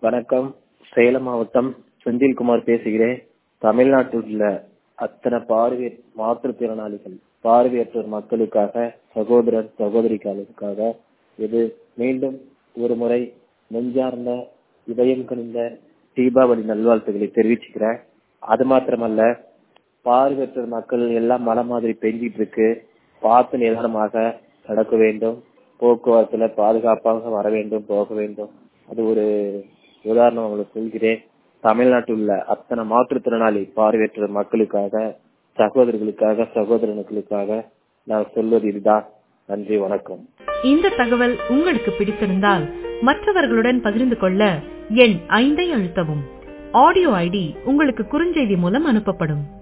வணக்கம் சேலம் மாவட்டம் செந்தில்குமார் பேசுகிறேன் தமிழ்நாட்டில் உள்ள அத்தனை பார்வை மாற்றுத்திறனாளிகள் பார்வையற்றோர் மக்களுக்காக சகோதரர் சகோதரிகளுக்காக இது மீண்டும் ஒரு முறை நெஞ்சார்ந்த இதயம் கணிந்த தீபாவளி நல்வாழ்த்துக்களை தெரிவிச்சுக்கிறேன் அது மாத்திரமல்ல பார்வையற்றோர் மக்கள் எல்லாம் மழை மாதிரி பெஞ்சிட்டு இருக்கு பார்த்து நிதானமாக நடக்க வேண்டும் போக்குவரத்துல பாதுகாப்பாக வர வேண்டும் போக வேண்டும் அது ஒரு உதாரணம் உங்களுக்கு சொல்கிறேன் தமிழ்நாட்டில் உள்ள அத்தனை மாற்றுத்திறனாளி பார்வையற்ற மக்களுக்காக சகோதரர்களுக்காக சகோதரர்களுக்காக நான் சொல்வது இதுதான் நன்றி வணக்கம் இந்த தகவல் உங்களுக்கு பிடித்திருந்தால் மற்றவர்களுடன் பகிர்ந்து கொள்ள எண் ஐந்தை அழுத்தவும் ஆடியோ ஐடி உங்களுக்கு குறுஞ்செய்தி மூலம் அனுப்பப்படும்